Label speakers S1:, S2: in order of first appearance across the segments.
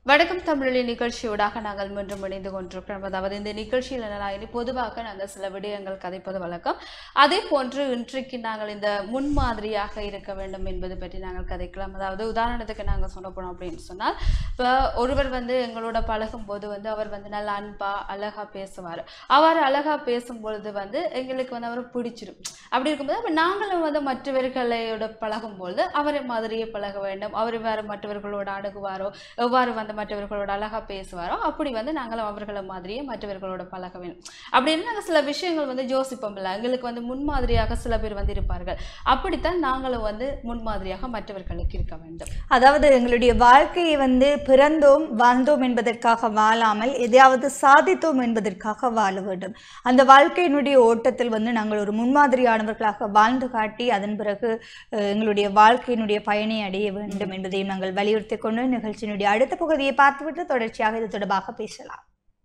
S1: வணக்கம் தமிழில் நிகழ்ச்சியூடாக நாங்கள் மீண்டும் இணைந்து கொண்டிருக்கிறோம் அதாவது இந்த நிகழ்ச்சியில் என்னன்னா இனி பொதுவாக நாங்கள் சில விடயங்கள் கதைப்பது வழக்கம் அதே போன்று இன்றைக்கு நாங்கள் இந்த முன்மாதிரியாக இருக்க வேண்டும் என்பது பற்றி நாங்கள் கதைக்கலாம் அதாவது உதாரணத்துக்கு நாங்கள் சொல்ல போனோம் அப்படின்னு சொன்னால் இப்போ ஒருவர் வந்து எங்களோட பழகும் போது வந்து அவர் வந்து நல்ல அன்பா அழகா பேசுவார் அவர் அழகா பேசும் பொழுது வந்து எங்களுக்கு வந்து அவர் பிடிச்சிடும் அப்படி இருக்கும்போது அப்போ நாங்களும் வந்து மற்றவர்களோட பழகும் பொழுது அவரை மாதிரியே பழக வேண்டும் அவர் வேறு மற்றவர்களோட அணுகுவாரோ எவ்வாறு வந்து மற்றவர்களோட அழகா பேசுவாரோ அப்படி வந்து நாங்களும் அவர்களை மாதிரியே மற்றவர்களோட பழக வேண்டும் அப்படின்னு நாங்கள் சில விஷயங்கள் வந்து யோசிப்போம்ல எங்களுக்கு வந்து முன்மாதிரியாக சில பேர் வந்து இருப்பார்கள் அப்படித்தான் நாங்களும் வந்து முன்மாதிரியாக மற்றவர்களுக்கு இருக்க வேண்டும்
S2: அதாவது எங்களுடைய வாழ்க்கையை வந்து பிறந்தோம் வாழ்ந்தோம் என்பதற்காக வாழாமல் எதையாவது சாதித்தோம் என்பதற்காக வாழ வேண்டும் அந்த வாழ்க்கையினுடைய ஓட்டத்தில் வந்து நாங்கள் ஒரு முன்மாதிரியானவர்களாக வாழ்ந்து காட்டி அதன் பிறகு அஹ், எங்களுடைய வாழ்க்கையினுடைய பயனை அடைய வேண்டும் என்பதையும் நாங்கள் வலியுறுத்தி கொண்டு நிகழ்ச்சியினுடைய அடுத்த பகுதியை பார்த்துவிட்டு தொடர்ச்சியாக இது தொடர்பாக பேசலாம்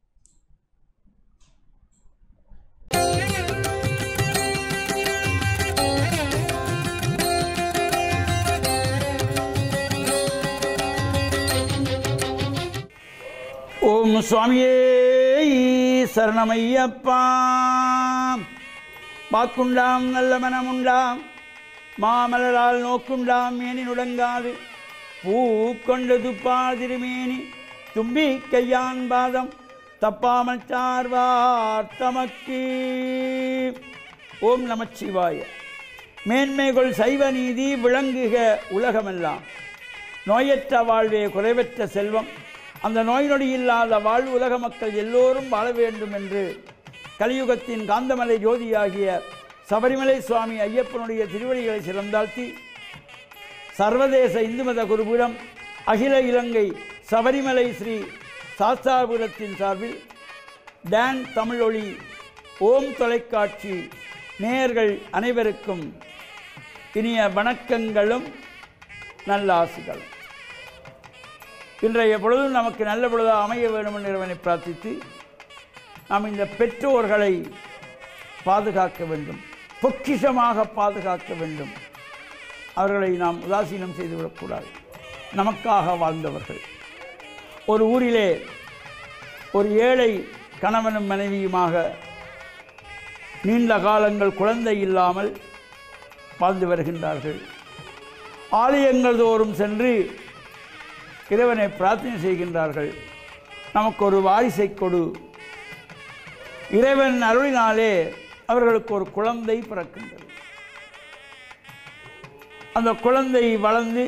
S3: ஓம் சுவாமியே சரணமையப்பா வாக்குண்டாம் நல்ல மனமுண்டாம் மாமலரால் நோக்குண்டாம் மேனி நுடங்காது பூ கொண்டு துப்பா திருமேனி தும்பி கையான் பாதம் தப்பாமல் சார்வார் தமக்கு ஓம் நமச்சிவாய மேன்மைகள் சைவ நீதி விளங்குக உலகமெல்லாம் நோயற்ற வாழ்வே குறைவற்ற செல்வம் அந்த நோய் நொடி இல்லாத வாழ் உலக மக்கள் எல்லோரும் வாழ வேண்டும் என்று கலியுகத்தின் காந்தமலை ஜோதியாகிய சபரிமலை சுவாமி ஐயப்பனுடைய திருவடிகளை சிறந்தாழ்த்தி சர்வதேச இந்து மத குருபீடம் அகில இலங்கை சபரிமலை ஸ்ரீ சாஸ்தாபுரத்தின் சார்பில் டான் தமிழொலி ஓம் தொலைக்காட்சி நேயர்கள் அனைவருக்கும் இனிய வணக்கங்களும் நல்லாசிகளும் இன்றைய பொழுதும் நமக்கு நல்ல பொழுதாக அமைய வேண்டும் என்று இறைவனை பிரார்த்தித்து நாம் இந்த பெற்றோர்களை பாதுகாக்க வேண்டும் பொக்கிஷமாக பாதுகாக்க வேண்டும் அவர்களை நாம் உதாசீனம் செய்துவிடக்கூடாது நமக்காக வாழ்ந்தவர்கள் ஒரு ஊரிலே ஒரு ஏழை கணவனும் மனைவியுமாக நீண்ட காலங்கள் குழந்தை இல்லாமல் வாழ்ந்து வருகின்றார்கள் ஆலயங்கள் தோறும் சென்று இறைவனை பிரார்த்தனை செய்கின்றார்கள் நமக்கு ஒரு வாரிசை கொடு இறைவன் அருளினாலே அவர்களுக்கு ஒரு குழந்தை பிறக்கின்றது அந்த குழந்தை வளர்ந்து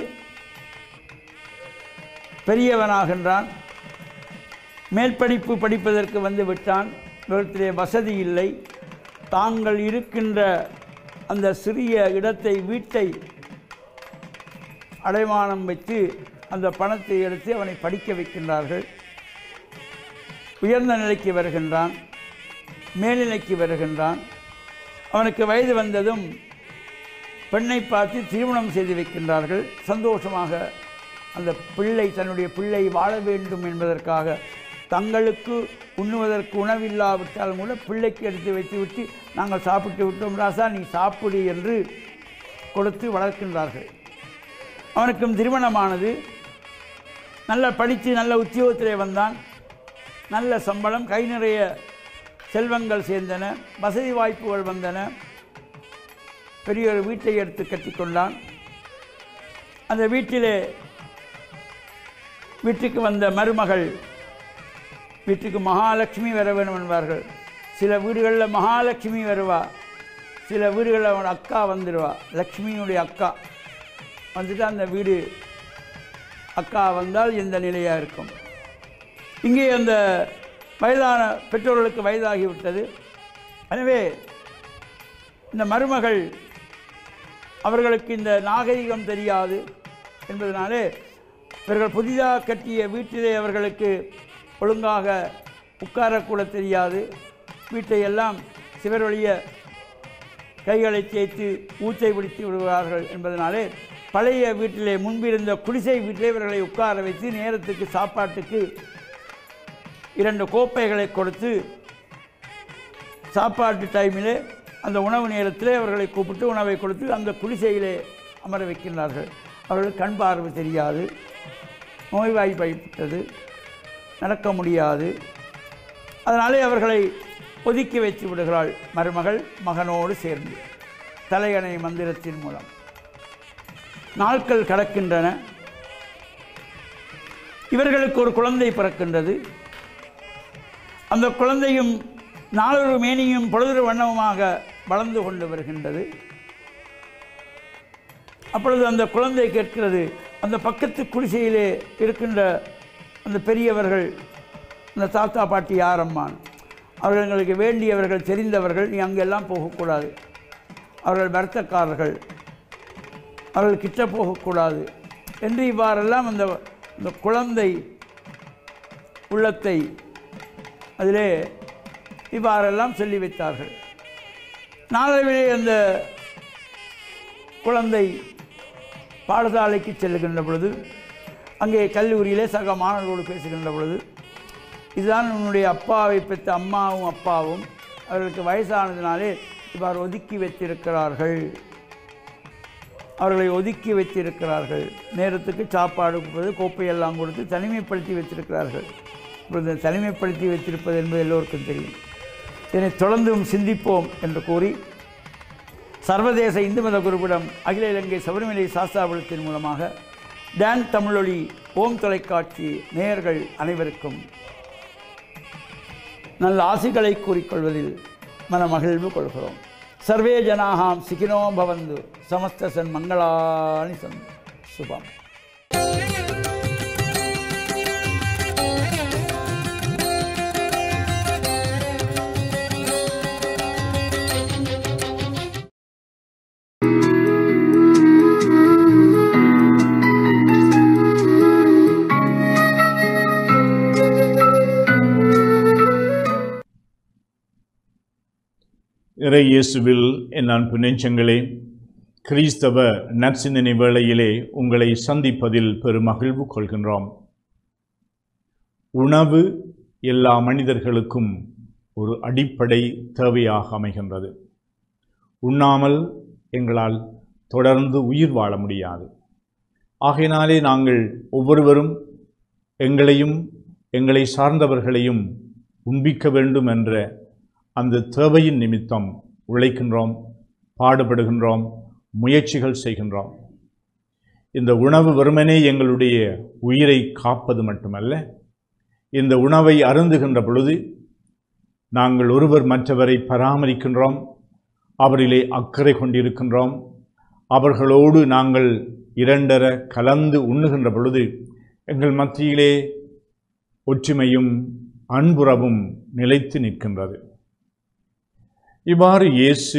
S3: பெரியவனாகின்றான் மேல் படிப்பு படிப்பதற்கு வந்து விட்டான் இவற்றிலே வசதி இல்லை தாங்கள் இருக்கின்ற அந்த சிறிய இடத்தை வீட்டை அடைமானம் வைத்து அந்த பணத்தை எடுத்து அவனை படிக்க வைக்கின்றார்கள் உயர்ந்த நிலைக்கு வருகின்றான் மேல்நிலைக்கு வருகின்றான் அவனுக்கு வயது வந்ததும் பெண்ணை பார்த்து திருமணம் செய்து வைக்கின்றார்கள் சந்தோஷமாக அந்த பிள்ளை தன்னுடைய பிள்ளை வாழ வேண்டும் என்பதற்காக தங்களுக்கு உண்ணுவதற்கு உணவில்லாவிட்டால் கூட பிள்ளைக்கு எடுத்து வைத்துவிட்டு நாங்கள் சாப்பிட்டு விட்டோம் ராசா நீ சாப்பிடு என்று கொடுத்து வளர்க்கின்றார்கள் அவனுக்கும் திருமணமானது நல்ல படித்து நல்ல உத்தியோகத்திலே வந்தான் நல்ல சம்பளம் கை நிறைய செல்வங்கள் சேர்ந்தன வசதி வாய்ப்புகள் வந்தன பெரிய ஒரு வீட்டை எடுத்து கட்டிக்கொண்டான் அந்த வீட்டிலே வீட்டுக்கு வந்த மருமகள் வீட்டுக்கு மகாலட்சுமி வர வேண்டும் என்பார்கள் சில வீடுகளில் மகாலட்சுமி வருவா சில வீடுகளில் அவன் அக்கா வந்துடுவா லக்ஷ்மியினுடைய அக்கா வந்துட்டு அந்த வீடு அக்கா வந்தால் எந்த நிலையாக இருக்கும் இங்கே அந்த வயதான பெற்றோர்களுக்கு வயதாகிவிட்டது எனவே இந்த மருமகள் அவர்களுக்கு இந்த நாகரிகம் தெரியாது என்பதனாலே இவர்கள் புதிதாக கட்டிய வீட்டிலே அவர்களுக்கு ஒழுங்காக உட்காரக்கூட தெரியாது வீட்டை எல்லாம் சிவர் வழிய கைகளை தேய்த்து ஊச்சை பிடித்து விடுவார்கள் என்பதனாலே பழைய வீட்டிலே முன்பிருந்த குடிசை வீட்டிலே இவர்களை உட்கார வைத்து நேரத்துக்கு சாப்பாட்டுக்கு இரண்டு கோப்பைகளை கொடுத்து சாப்பாட்டு டைமிலே அந்த உணவு நேரத்திலே அவர்களை கூப்பிட்டு உணவை கொடுத்து அந்த குடிசையிலே அமர வைக்கின்றார்கள் அவர்களுக்கு கண் பார்வை தெரியாது நோய்வாய்ப்பட்டது நடக்க முடியாது அதனாலே அவர்களை ஒதுக்கி வைத்து விடுகிறாள் மருமகள் மகனோடு சேர்ந்து தலையணை மந்திரத்தின் மூலம் நாட்கள் கடக்கின்றன இவர்களுக்கு ஒரு குழந்தை பிறக்கின்றது அந்த குழந்தையும் நாளொரு மேனியும் பொழுதொரு வண்ணமுமாக வளர்ந்து கொண்டு வருகின்றது அப்பொழுது அந்த குழந்தை கேட்கிறது அந்த பக்கத்து குடிசையிலே இருக்கின்ற அந்த பெரியவர்கள் அந்த தாத்தா பாட்டி யாரம்மான் அவர்கள் எங்களுக்கு வேண்டியவர்கள் தெரிந்தவர்கள் நீ அங்கெல்லாம் போகக்கூடாது அவர்கள் வருத்தக்காரர்கள் அவர்கள் கிட்ட போகக்கூடாது என்று இவ்வாறெல்லாம் அந்த அந்த குழந்தை உள்ளத்தை அதிலே இவ்வாறெல்லாம் சொல்லி வைத்தார்கள் நாளவிலே அந்த குழந்தை பாடசாலைக்கு செல்லுகின்ற பொழுது அங்கே கல்லூரியிலே சக மாணவர்களோடு பேசுகின்ற பொழுது இதுதான் உன்னுடைய அப்பாவை பெற்ற அம்மாவும் அப்பாவும் அவர்களுக்கு வயசானதினாலே இவ்வாறு ஒதுக்கி வைத்திருக்கிறார்கள் அவர்களை ஒதுக்கி வைத்திருக்கிறார்கள் நேரத்துக்கு சாப்பாடு கொடுப்பது கோப்பையெல்லாம் கொடுத்து தனிமைப்படுத்தி வைத்திருக்கிறார்கள் இப்பொழுது தனிமைப்படுத்தி வைத்திருப்பது என்பது எல்லோருக்கும் தெரியும் இதனை தொடர்ந்தும் சிந்திப்போம் என்று கூறி சர்வதேச இந்து மத குருவிடம் அகில இலங்கை சபரிமலை சாஸ்தாபுரத்தின் மூலமாக டான் தமிழொலி ஓம் தொலைக்காட்சி நேயர்கள் அனைவருக்கும் நல்ல ஆசிகளை கூறிக்கொள்வதில் மனமகிழ்வு கொள்கிறோம் சர்வே ஜனாகாம் சிகினோ பவந்து சமஸ்த சன் மங்களானி சந்து சுபம்
S4: இறை இயேசுவில் என் அன்பு நெஞ்சங்களே கிறிஸ்தவ நற்சிந்தனை வேளையிலே உங்களை சந்திப்பதில் பெருமகிழ்வு கொள்கின்றோம் உணவு எல்லா மனிதர்களுக்கும் ஒரு அடிப்படை தேவையாக அமைகின்றது உண்ணாமல் எங்களால் தொடர்ந்து உயிர் வாழ முடியாது ஆகையினாலே நாங்கள் ஒவ்வொருவரும் எங்களையும் எங்களை சார்ந்தவர்களையும் உண்பிக்க வேண்டும் என்ற அந்த தேவையின் நிமித்தம் உழைக்கின்றோம் பாடுபடுகின்றோம் முயற்சிகள் செய்கின்றோம் இந்த உணவு வெறுமனே எங்களுடைய உயிரை காப்பது மட்டுமல்ல இந்த உணவை அருந்துகின்ற பொழுது நாங்கள் ஒருவர் மற்றவரை பராமரிக்கின்றோம் அவரிலே அக்கறை கொண்டிருக்கின்றோம் அவர்களோடு நாங்கள் இரண்டர கலந்து உண்ணுகின்ற பொழுது எங்கள் மத்தியிலே ஒற்றுமையும் அன்புறவும் நிலைத்து நிற்கின்றது இவ்வாறு இயேசு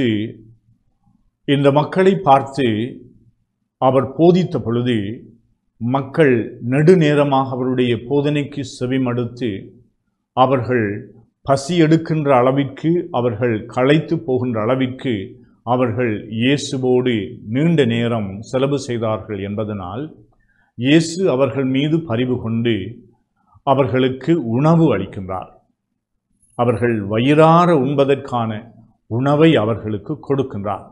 S4: இந்த மக்களை பார்த்து அவர் போதித்த பொழுது மக்கள் நெடுநேரமாக அவருடைய போதனைக்கு செவிமடுத்து அவர்கள் பசி எடுக்கின்ற அளவிற்கு அவர்கள் களைத்து போகின்ற அளவிற்கு அவர்கள் இயேசுவோடு நீண்ட நேரம் செலவு செய்தார்கள் என்பதனால் இயேசு அவர்கள் மீது பரிவு கொண்டு அவர்களுக்கு உணவு அளிக்கின்றார் அவர்கள் வயிறார உண்பதற்கான உணவை அவர்களுக்கு கொடுக்கின்றார்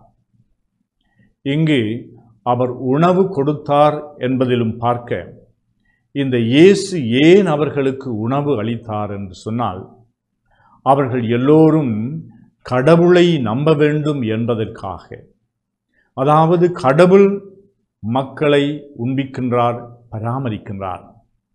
S4: இங்கு அவர் உணவு கொடுத்தார் என்பதிலும் பார்க்க இந்த இயேசு ஏன் அவர்களுக்கு உணவு அளித்தார் என்று சொன்னால் அவர்கள் எல்லோரும் கடவுளை நம்ப வேண்டும் என்பதற்காக அதாவது கடவுள் மக்களை உண்பிக்கின்றார் பராமரிக்கின்றார்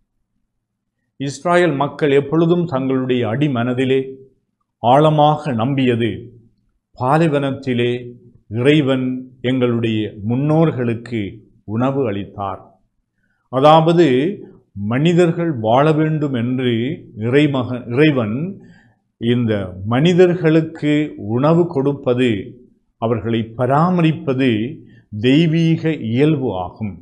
S4: இஸ்ராயல் மக்கள் எப்பொழுதும் தங்களுடைய அடிமனதிலே ஆழமாக நம்பியது பாலைவனத்திலே இறைவன் எங்களுடைய முன்னோர்களுக்கு உணவு அளித்தார் அதாவது மனிதர்கள் வாழ வேண்டும் என்று இறைமக இறைவன் இந்த மனிதர்களுக்கு உணவு கொடுப்பது அவர்களை பராமரிப்பது தெய்வீக இயல்பு ஆகும்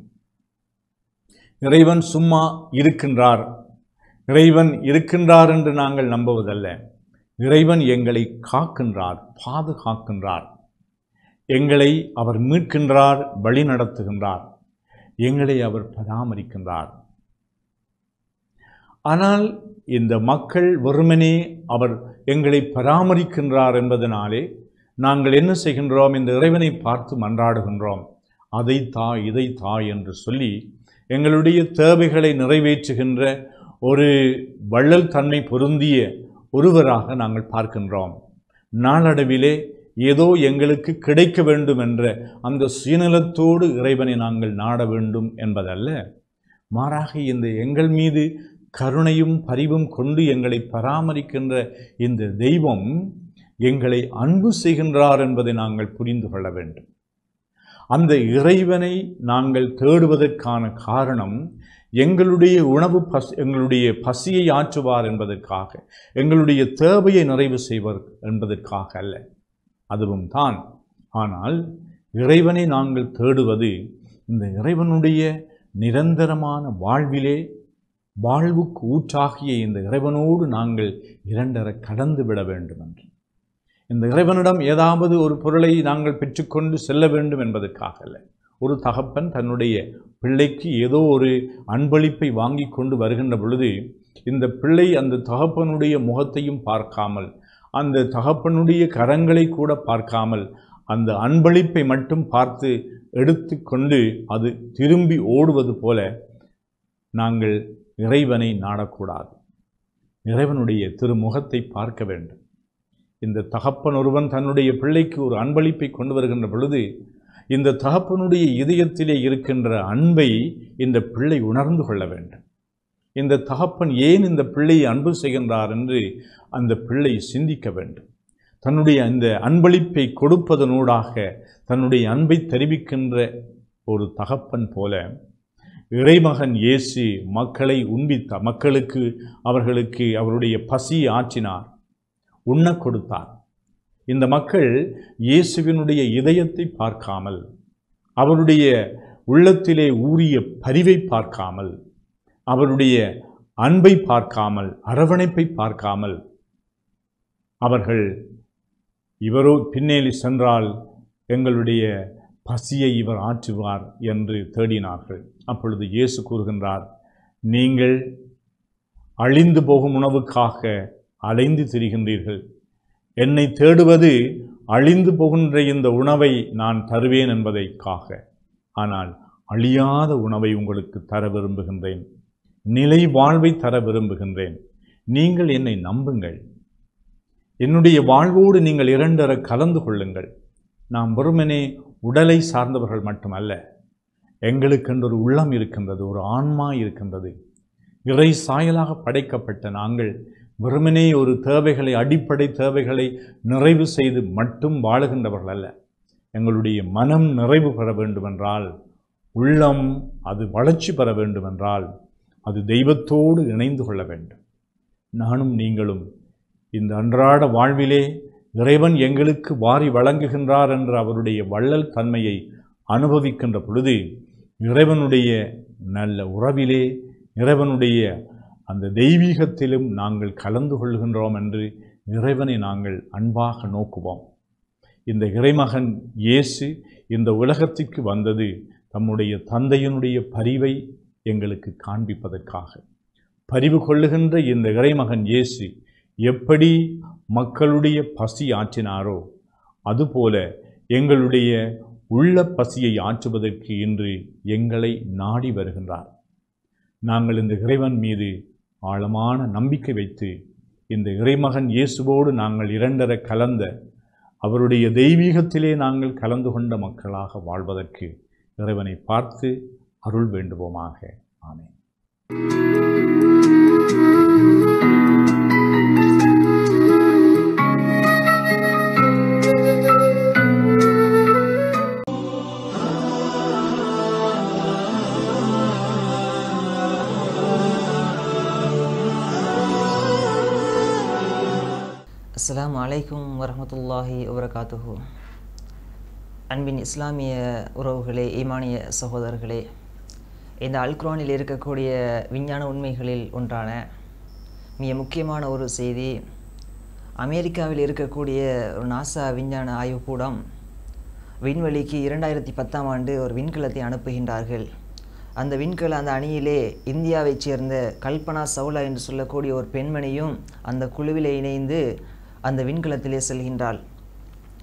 S4: இறைவன் சும்மா இருக்கின்றார் இறைவன் இருக்கின்றார் என்று நாங்கள் நம்புவதல்ல இறைவன் எங்களை காக்கின்றார் பாதுகாக்கின்றார் எங்களை அவர் மீட்கின்றார் வழி நடத்துகின்றார் எங்களை அவர் பராமரிக்கின்றார் ஆனால் இந்த மக்கள் வெறுமனே அவர் எங்களை பராமரிக்கின்றார் என்பதனாலே நாங்கள் என்ன செய்கின்றோம் இந்த இறைவனை பார்த்து மன்றாடுகின்றோம் அதை தா இதை தா என்று சொல்லி எங்களுடைய தேவைகளை நிறைவேற்றுகின்ற ஒரு வள்ளல் தன்மை பொருந்திய ஒருவராக நாங்கள் பார்க்கின்றோம் நாளடைவிலே ஏதோ எங்களுக்கு கிடைக்க வேண்டும் என்ற அந்த சுயநலத்தோடு இறைவனை நாங்கள் நாட வேண்டும் என்பதல்ல மாறாக இந்த எங்கள் மீது கருணையும் பரிவும் கொண்டு எங்களை பராமரிக்கின்ற இந்த தெய்வம் எங்களை அன்பு செய்கின்றார் என்பதை நாங்கள் புரிந்து கொள்ள வேண்டும் அந்த இறைவனை நாங்கள் தேடுவதற்கான காரணம் எங்களுடைய உணவு பஸ் எங்களுடைய பசியை ஆற்றுவார் என்பதற்காக எங்களுடைய தேவையை நிறைவு செய்வார் என்பதற்காக அல்ல அதுவும் தான் ஆனால் இறைவனை நாங்கள் தேடுவது இந்த இறைவனுடைய நிரந்தரமான வாழ்விலே வாழ்வுக்கு ஊற்றாகிய இந்த இறைவனோடு நாங்கள் இரண்டர கடந்து விட வேண்டும் என்று இந்த இறைவனிடம் ஏதாவது ஒரு பொருளை நாங்கள் பெற்றுக்கொண்டு செல்ல வேண்டும் என்பதற்காக அல்ல ஒரு தகப்பன் தன்னுடைய பிள்ளைக்கு ஏதோ ஒரு அன்பளிப்பை வாங்கி கொண்டு வருகின்ற பொழுது இந்த பிள்ளை அந்த தகப்பனுடைய முகத்தையும் பார்க்காமல் அந்த தகப்பனுடைய கரங்களை கூட பார்க்காமல் அந்த அன்பளிப்பை மட்டும் பார்த்து எடுத்துக்கொண்டு அது திரும்பி ஓடுவது போல நாங்கள் இறைவனை நாடக்கூடாது இறைவனுடைய திருமுகத்தை பார்க்க வேண்டும் இந்த தகப்பன் ஒருவன் தன்னுடைய பிள்ளைக்கு ஒரு அன்பளிப்பை கொண்டு வருகின்ற பொழுது இந்த தகப்பனுடைய இதயத்திலே இருக்கின்ற அன்பை இந்த பிள்ளை உணர்ந்து கொள்ள வேண்டும் இந்த தகப்பன் ஏன் இந்த பிள்ளையை அன்பு செய்கின்றார் என்று அந்த பிள்ளை சிந்திக்க வேண்டும் தன்னுடைய அந்த அன்பளிப்பை கொடுப்பதனூடாக தன்னுடைய அன்பை தெரிவிக்கின்ற ஒரு தகப்பன் போல இறைமகன் இயேசு மக்களை உண்பித்தார் மக்களுக்கு அவர்களுக்கு அவருடைய பசியை ஆற்றினார் உண்ணக் கொடுத்தார் இந்த மக்கள் இயேசுவினுடைய இதயத்தை பார்க்காமல் அவருடைய உள்ளத்திலே ஊறிய பரிவை பார்க்காமல் அவருடைய அன்பை பார்க்காமல் அரவணைப்பை பார்க்காமல் அவர்கள் இவரோ பின்னேலி சென்றால் எங்களுடைய பசியை இவர் ஆற்றுவார் என்று தேடினார்கள் அப்பொழுது இயேசு கூறுகின்றார் நீங்கள் அழிந்து போகும் உணவுக்காக அலைந்து திரிகின்றீர்கள் என்னை தேடுவது அழிந்து போகின்ற இந்த உணவை நான் தருவேன் என்பதைக்காக ஆனால் அழியாத உணவை உங்களுக்கு தர விரும்புகின்றேன் நிலை வாழ்வை தர விரும்புகின்றேன் நீங்கள் என்னை நம்புங்கள் என்னுடைய வாழ்வோடு நீங்கள் இரண்டர கலந்து கொள்ளுங்கள் நாம் வெறுமனே உடலை சார்ந்தவர்கள் மட்டுமல்ல எங்களுக்கென்று ஒரு உள்ளம் இருக்கின்றது ஒரு ஆன்மா இருக்கின்றது இறை சாயலாக படைக்கப்பட்ட நாங்கள் வெறுமனே ஒரு தேவைகளை அடிப்படை தேவைகளை நிறைவு செய்து மட்டும் வாழுகின்றவர்கள் அல்ல எங்களுடைய மனம் நிறைவு பெற வேண்டுமென்றால் உள்ளம் அது வளர்ச்சி பெற வேண்டுமென்றால் அது தெய்வத்தோடு இணைந்து கொள்ள வேண்டும் நானும் நீங்களும் இந்த அன்றாட வாழ்விலே இறைவன் எங்களுக்கு வாரி வழங்குகின்றார் என்ற அவருடைய வள்ளல் தன்மையை அனுபவிக்கின்ற பொழுது இறைவனுடைய நல்ல உறவிலே இறைவனுடைய அந்த தெய்வீகத்திலும் நாங்கள் கலந்து கொள்கின்றோம் என்று இறைவனை நாங்கள் அன்பாக நோக்குவோம் இந்த இறைமகன் இயேசு இந்த உலகத்திற்கு வந்தது தம்முடைய தந்தையினுடைய பரிவை எங்களுக்கு காண்பிப்பதற்காக பரிவு கொள்ளுகின்ற இந்த இறைமகன் இயேசு எப்படி மக்களுடைய பசி ஆற்றினாரோ அதுபோல எங்களுடைய உள்ள பசியை ஆற்றுவதற்கு இன்று எங்களை நாடி வருகின்றார் நாங்கள் இந்த இறைவன் மீது ஆழமான நம்பிக்கை வைத்து இந்த இறைமகன் இயேசுவோடு நாங்கள் இரண்டர கலந்த அவருடைய தெய்வீகத்திலே நாங்கள் கலந்து கொண்ட மக்களாக வாழ்வதற்கு இறைவனை பார்த்து அருள் வேண்டுவோமாக ஆமென்
S5: அஸ்ஸலாமு அலைக்கும் வரஹ்மத்துல்லாஹி வபரகாத்துஹு அன்பின் இஸ்லாமிய உறவுகளே ஈமானிய சகோதரர்களே இந்த அல்குரானில் இருக்கக்கூடிய விஞ்ஞான உண்மைகளில் ஒன்றான மிக முக்கியமான ஒரு செய்தி அமெரிக்காவில் இருக்கக்கூடிய ஒரு நாசா விஞ்ஞான ஆய்வுக்கூடம் விண்வெளிக்கு இரண்டாயிரத்தி பத்தாம் ஆண்டு ஒரு விண்கலத்தை அனுப்புகின்றார்கள் அந்த விண்கல அந்த அணியிலே இந்தியாவைச் சேர்ந்த கல்பனா சவுலா என்று சொல்லக்கூடிய ஒரு பெண்மணியும் அந்த குழுவிலே இணைந்து அந்த விண்கலத்திலே செல்கின்றாள்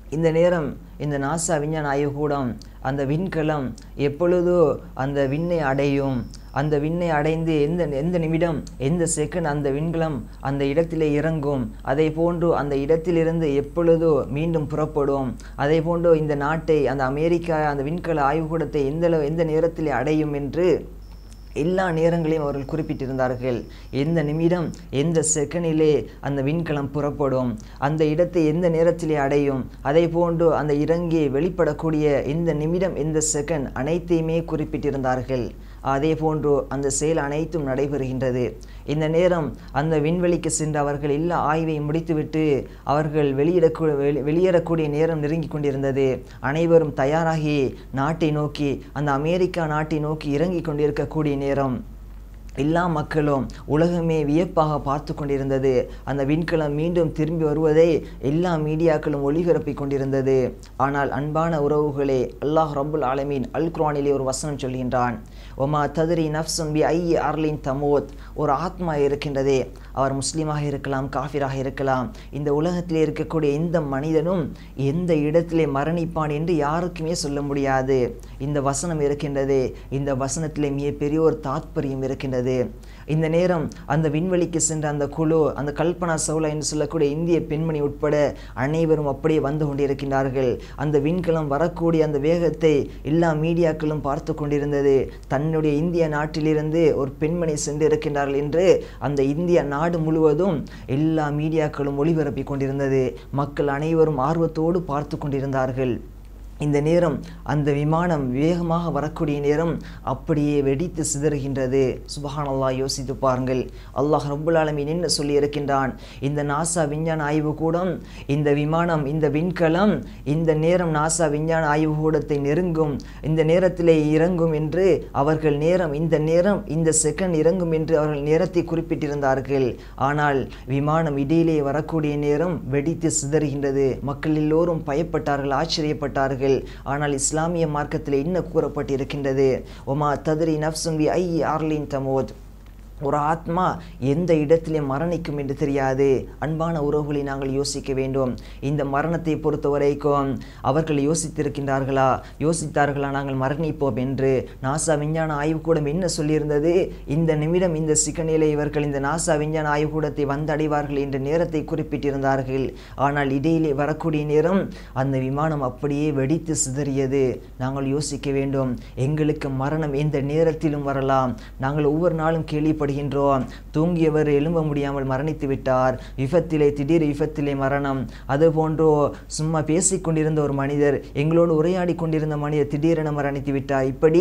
S5: இந்த நேரம் இந்த நாசா விஞ்ஞான ஆய்வுக்கூடம் அந்த விண்கலம் எப்பொழுதோ அந்த விண்ணை அடையும் அந்த விண்ணை அடைந்து எந்த எந்த நிமிடம் எந்த செகண்ட் அந்த விண்கலம் அந்த இடத்திலே இறங்கும் அதை போன்று அந்த இடத்திலிருந்து எப்பொழுதோ மீண்டும் புறப்படும் அதே போன்று இந்த நாட்டை அந்த அமெரிக்கா அந்த விண்கல ஆய்வுக்கூடத்தை எந்த அளவு- எந்த நேரத்திலே அடையும் என்று எல்லா நேரங்களையும் அவர்கள் குறிப்பிட்டிருந்தார்கள் எந்த நிமிடம் எந்த செகண்டிலே அந்த விண்கலம் புறப்படும் அந்த இடத்தை எந்த நேரத்திலே அடையும் அதே போன்று அந்த இறங்கி வெளிப்படக்கூடிய எந்த நிமிடம் எந்த செகண்ட் அனைத்தையுமே குறிப்பிட்டிருந்தார்கள் அதே போன்று அந்த செயல் அனைத்தும் நடைபெறுகின்றது இந்த நேரம் அந்த விண்வெளிக்கு சென்று அவர்கள் எல்லா ஆய்வை முடித்துவிட்டு அவர்கள் வெளியிடக்கூ வெளி வெளியேறக்கூடிய நேரம் நெருங்கி கொண்டிருந்தது அனைவரும் தயாராகி நாட்டை நோக்கி அந்த அமெரிக்கா நாட்டை நோக்கி இறங்கி கொண்டிருக்கக்கூடிய நேரம் எல்லா மக்களும் உலகமே வியப்பாக பார்த்து கொண்டிருந்தது அந்த விண்கலம் மீண்டும் திரும்பி வருவதை எல்லா மீடியாக்களும் ஒளிபரப்பி கொண்டிருந்தது ஆனால் அன்பான உறவுகளே அல்லாஹ் ரப்புல் ஆலமீன் அல் குர்ஆனிலே ஒரு வசனம் சொல்கின்றான் ஒமா தத்ரி நஃப்சுன் பி ஐ அர்லின் தமோத் ஒரு ஆத்மா இருக்கின்றதே அவர் முஸ்லீமாக இருக்கலாம் காஃபிராக இருக்கலாம் இந்த உலகத்திலே இருக்கக்கூடிய எந்த மனிதனும் எந்த இடத்திலே மரணிப்பான் என்று யாருக்குமே சொல்ல முடியாது இந்த வசனம் இருக்கின்றது இந்த வசனத்திலே மிகப்பெரிய ஒரு தாத்பரியம் இருக்கின்றது இந்த நேரம் அந்த விண்வெளிக்கு சென்ற அந்த குழு அந்த கல்பனா சவுலா என்று சொல்லக்கூடிய இந்திய பெண்மணி உட்பட அனைவரும் அப்படியே வந்து கொண்டிருக்கின்றார்கள் அந்த விண்கலம் வரக்கூடிய அந்த வேகத்தை எல்லா மீடியாக்களும் பார்த்து கொண்டிருந்தது தன்னுடைய இந்திய நாட்டிலிருந்து ஒரு பெண்மணி சென்று இருக்கின்றார்கள் என்று அந்த இந்திய நாடு முழுவதும் எல்லா மீடியாக்களும் ஒளிபரப்பி கொண்டிருந்தது மக்கள் அனைவரும் ஆர்வத்தோடு பார்த்து கொண்டிருந்தார்கள் இந்த நேரம் அந்த விமானம் வேகமாக வரக்கூடிய நேரம் அப்படியே வெடித்து சிதறுகின்றது சுபஹான் அல்லாஹ் யோசித்து பாருங்கள் அல்லாஹ் ரப்புல் ஆலமீன் என்ன சொல்லி இருக்கின்றான் இந்த நாசா விஞ்ஞான ஆய்வு கூடம் இந்த விமானம் இந்த விண்கலம் இந்த நேரம் நாசா விஞ்ஞான ஆய்வு கூடத்தை நெருங்கும் இந்த நேரத்திலே இறங்கும் என்று அவர்கள் நேரம் இந்த நேரம் இந்த செகண்ட் இறங்கும் என்று அவர்கள் நேரத்தை குறிப்பிட்டிருந்தார்கள் ஆனால் விமானம் இடையிலே வரக்கூடிய நேரம் வெடித்து சிதறுகின்றது மக்கள் எல்லோரும் பயப்பட்டார்கள் ஆச்சரியப்பட்டார்கள் ஆனால் இஸ்லாமிய மார்க்கத்தில் என்ன கூறப்பட்டிருக்கின்றது ஒமா தத்ரி நஃப்சுன் பி ஐ ஆர்லின் தமோத் ஒரு ஆத்மா எந்த இடத்திலே மரணிக்கும் என்று தெரியாது அன்பான உறவுகளை நாங்கள் யோசிக்க வேண்டும் இந்த மரணத்தை பொறுத்த வரைக்கும் அவர்கள் யோசித்திருக்கின்றார்களா யோசித்தார்களா நாங்கள் மரணிப்போம் என்று நாசா விஞ்ஞான ஆய்வுக்கூடம் என்ன சொல்லியிருந்தது இந்த நிமிடம் இந்த சிக்கனிலே இவர்கள் இந்த நாசா விஞ்ஞான ஆய்வுக்கூடத்தை வந்தடைவார்கள் என்ற நேரத்தை குறிப்பிட்டிருந்தார்கள் ஆனால் இடையிலே வரக்கூடிய நேரம் அந்த விமானம் அப்படியே வெடித்து சிதறியது நாங்கள் யோசிக்க வேண்டும் எங்களுக்கு மரணம் எந்த நேரத்திலும் வரலாம் நாங்கள் ஒவ்வொரு நாளும் கேள்விப்படுகின்றோம் தூங்கியவர் எழும்ப முடியாமல் மரணித்து விட்டார் விபத்திலே திடீர் விபத்திலே மரணம் அது போன்றோ சும்மா பேசிக் கொண்டிருந்த ஒரு மனிதர் எங்களோடு உரையாடி கொண்டிருந்த மனிதர் திடீரென மரணித்து விட்டார் இப்படி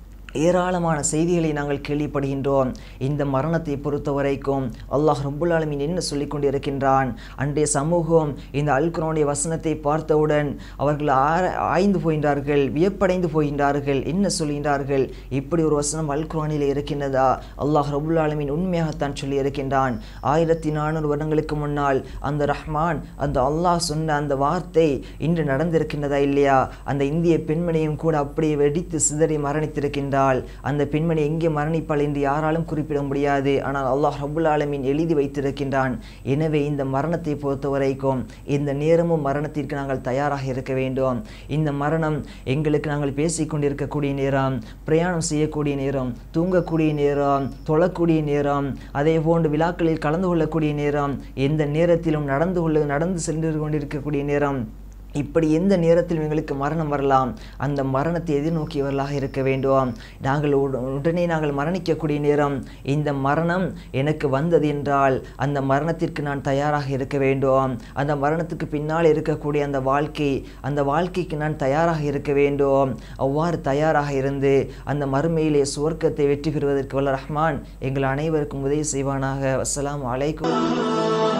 S5: ஏராளமான செய்திகளை நாங்கள் கேள்விப்படுகின்றோம் இந்த மரணத்தை பொறுத்த வரைக்கும் அல்லாஹ் ரப்புல் ஆலமீன் என்ன சொல்லிக் கொண்டிருக்கின்றான் அன்றைய சமூகம் இந்த அல்குரானுடைய வசனத்தை பார்த்தவுடன் அவர்கள் ஆர ஆய்ந்து போகின்றார்கள் வியப்படைந்து போகின்றார்கள் என்ன சொல்கின்றார்கள் இப்படி ஒரு வசனம் அல்குரானில் இருக்கின்றதா அல்லாஹ் ரப்புல் ஆலமீன் உண்மையாகத்தான் சொல்லி இருக்கின்றான் ஆயிரத்தி நானூறு வருடங்களுக்கு முன்னால் அந்த ரஹ்மான் அந்த அல்லாஹ் சொன்ன அந்த வார்த்தை இன்று நடந்திருக்கின்றதா இல்லையா அந்த இந்திய பெண்மணியும் கூட அப்படியே வெடித்து சிதறி மரணித்திருக்கின்றாள் அந்த பெண்மணி எங்கே மரணிப்பாள் என்று யாராலும் குறிப்பிட முடியாது ஆனால் அல்லாஹ் ரபுல் ஆலமீன் எழுதி வைத்திருக்கின்றான் எனவே இந்த மரணத்தை பொறுத்த வரைக்கும் இந்த நேரமும் மரணத்திற்கு நாங்கள் தயாராக இருக்க வேண்டும் இந்த மரணம் எங்களுக்கு நாங்கள் பேசிக் கொண்டிருக்கக்கூடிய நேரம் பிரயாணம் செய்யக்கூடிய நேரம் தூங்கக்கூடிய நேரம் தொழக்கூடிய நேரம் அதே போன்று விழாக்களில் கலந்து கொள்ளக்கூடிய நேரம் எந்த நேரத்திலும் நடந்து கொள்ள நடந்து சென்று கொண்டிருக்கக்கூடிய நேரம் இப்படி எந்த நேரத்தில் எங்களுக்கு மரணம் வரலாம் அந்த மரணத்தை எதிர்நோக்கியவர்களாக இருக்க வேண்டும் நாங்கள் உட- உடனே நாங்கள் மரணிக்கக்கூடிய நேரம் இந்த மரணம் எனக்கு வந்தது என்றால் அந்த மரணத்திற்கு நான் தயாராக இருக்க வேண்டும் அந்த மரணத்துக்கு பின்னால் இருக்கக்கூடிய அந்த வாழ்க்கை அந்த வாழ்க்கைக்கு நான் தயாராக இருக்க வேண்டும் அவ்வாறு தயாராக இருந்து அந்த மறுமையிலே சுவர்க்கத்தை வெற்றி பெறுவதற்கு வல்ல ரஹ்மான் எங்கள் அனைவருக்கும் உதவி செய்வானாக அஸ்ஸலாமு அலைக்கும்